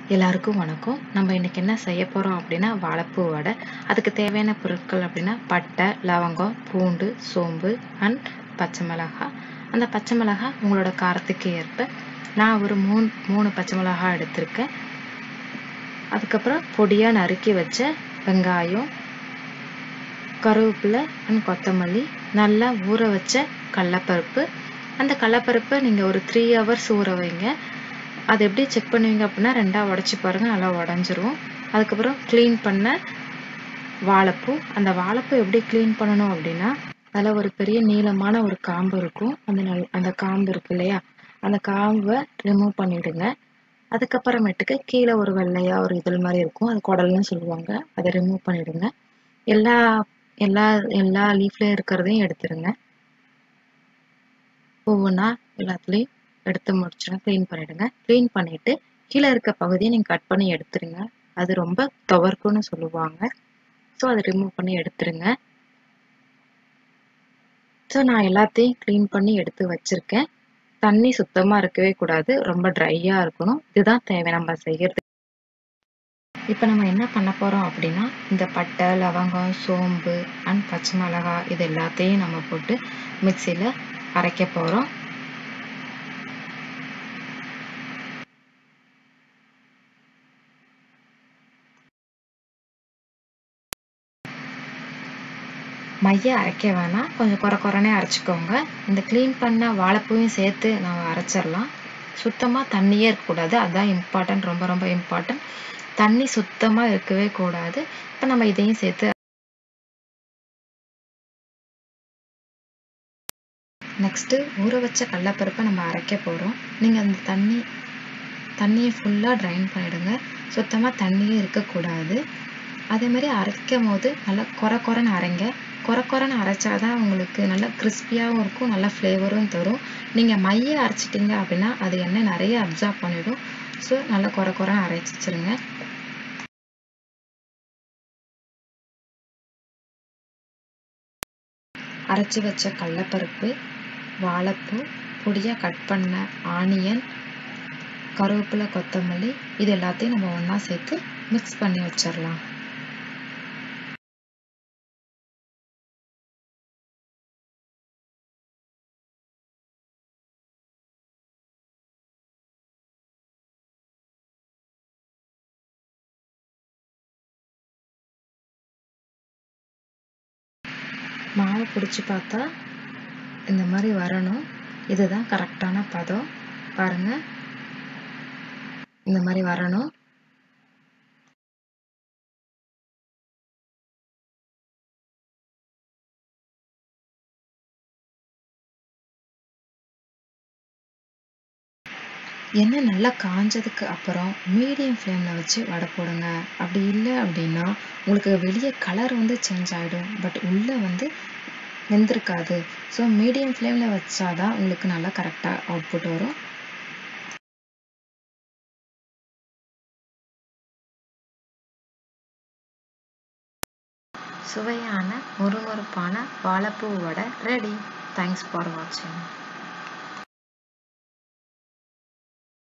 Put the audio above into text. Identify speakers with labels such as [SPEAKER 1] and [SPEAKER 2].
[SPEAKER 1] எல்லாருக்கும் வணக்கம் நம்ம இன்னைக்கு என்ன செய்ய போறோம் அப்படின்னா வாழைப்பூ வடை அதுக்கு தேவையான பொருட்கள் அப்படின்னா பட்டை லவங்கம் பூண்டு சோம்பு அண்ட் பச்சை மிளகாய் அந்த பச்சை மிளகாய் உங்களோட காரத்துக்கு ஏற்ப நான் ஒரு மூணு மூணு பச்சை மிளகாய் எடுத்திருக்கேன் அதுக்கப்புறம் பொடியாக நறுக்கி வச்ச வெங்காயம் கருவேப்பிலை அண்ட் கொத்தமல்லி நல்லா ஊற வச்ச கடலப்பருப்பு அந்த கடலப்பருப்பை நீங்கள் ஒரு த்ரீ ஹவர்ஸ் ஊற வைங்க அது எப்படி செக் பண்ணுவீங்க அப்படின்னா ரெண்டாக உடச்சி பாருங்கள் நல்லா உடஞ்சிரும் அதுக்கப்புறம் க்ளீன் பண்ண வாழைப்பூ அந்த வாழைப்பூ எப்படி க்ளீன் பண்ணணும் அப்படின்னா அதில் ஒரு பெரிய நீளமான ஒரு காம்பு இருக்கும் அந்த நல் அந்த காம்பு இருக்கு இல்லையா அந்த காம்பை ரிமூவ் பண்ணிவிடுங்க அதுக்கப்புறமேட்டுக்கு கீழே ஒரு வெள்ளையாக ஒரு இதழ் மாதிரி இருக்கும் அது குடல்னு சொல்லுவாங்க அதை ரிமூவ் பண்ணிவிடுங்க எல்லா எல்லா எல்லா லீஃப்லேயும் இருக்கிறதையும் எடுத்துருங்க ஒவ்வொன்றா எல்லாத்துலேயும் எடுத்து முடிச்சுருங்க க்ளீன் பண்ணிவிடுங்க க்ளீன் பண்ணிவிட்டு கீழே இருக்க பகுதியை நீங்கள் கட் பண்ணி எடுத்துருங்க அது ரொம்ப துவர்க்குன்னு சொல்லுவாங்க ஸோ அதை ரிமூவ் பண்ணி எடுத்துருங்க ஸோ நான் எல்லாத்தையும் க்ளீன் பண்ணி எடுத்து வச்சுருக்கேன் தண்ணி சுத்தமாக இருக்கவே கூடாது ரொம்ப ட்ரையாக இருக்கணும் இதுதான் தேவை நம்ம செய்கிறது இப்போ நம்ம என்ன பண்ண போகிறோம் அப்படின்னா இந்த பட்டை லவங்கம் சோம்பு அண்ட் பச்சை மிளகாய் இது எல்லாத்தையும் நம்ம போட்டு மிக்சியில் அரைக்க போகிறோம் மைய அரைக்க வேணாம் கொஞ்சம் குறை குறைனே அரைச்சிக்கோங்க இந்த க்ளீன் பண்ண வாழைப்பூவையும் சேர்த்து நம்ம அரைச்சிடலாம் சுத்தமாக தண்ணியே இருக்கக்கூடாது அதுதான் இம்பார்ட்டன்ட் ரொம்ப ரொம்ப இம்பார்ட்டன்ட் தண்ணி சுத்தமாக இருக்கவே கூடாது இப்போ நம்ம இதையும் சேர்த்து நெக்ஸ்ட்டு ஊற வச்ச கடலப்பருப்பை நம்ம அரைக்க போகிறோம் நீங்கள் அந்த தண்ணி தண்ணியை ஃபுல்லாக ட்ரைன் பண்ணிவிடுங்க சுத்தமாக தண்ணியே இருக்கக்கூடாது அதே மாதிரி அரைக்கும் போது நல்லா குறை குறைன்னு அரைங்க குறை குறைன்னு அரைச்சாதான் உங்களுக்கு நல்லா கிறிஸ்பியாகவும் இருக்கும் நல்லா ஃப்ளேவரும் தரும் நீங்கள் மைய அரைச்சிட்டிங்க அப்படின்னா அது எண்ணெய் நிறைய அப்சார்ப் பண்ணிடும் ஸோ நல்லா குறை குறைன்னு அரைச்சிச்சிருங்க அரைச்சி வச்ச கடலப்பருப்பு வாழைப்பூ பொடியாக கட் பண்ண ஆனியன் கருவேப்பிலை கொத்தமல்லி இது எல்லாத்தையும் நம்ம ஒன்றா சேர்த்து மிக்ஸ் பண்ணி வச்சிடலாம் மாவை பிடிச்சி பார்த்தா இந்த மாதிரி வரணும் இதுதான் கரெக்டான பதம் பாருங்க இந்த மாதிரி வரணும் எண்ணெய் நல்லா காஞ்சதுக்கு அப்புறம் மீடியம் ஃப்ளேமில் வச்சு வடை போடுங்க அப்படி இல்லை அப்படின்னா உங்களுக்கு வெளியே கலர் வந்து சேஞ்ச் ஆகிடும் பட் உள்ளே வந்து வெந்திருக்காது ஸோ மீடியம் ஃப்ளேமில் வச்சாதான் உங்களுக்கு நல்லா கரெக்டாக அவுட்புட் வரும் சுவையான முறுமுறுப்பான வாழைப்பூ வடை ரெடி தேங்க்ஸ் ஃபார் வாட்சிங்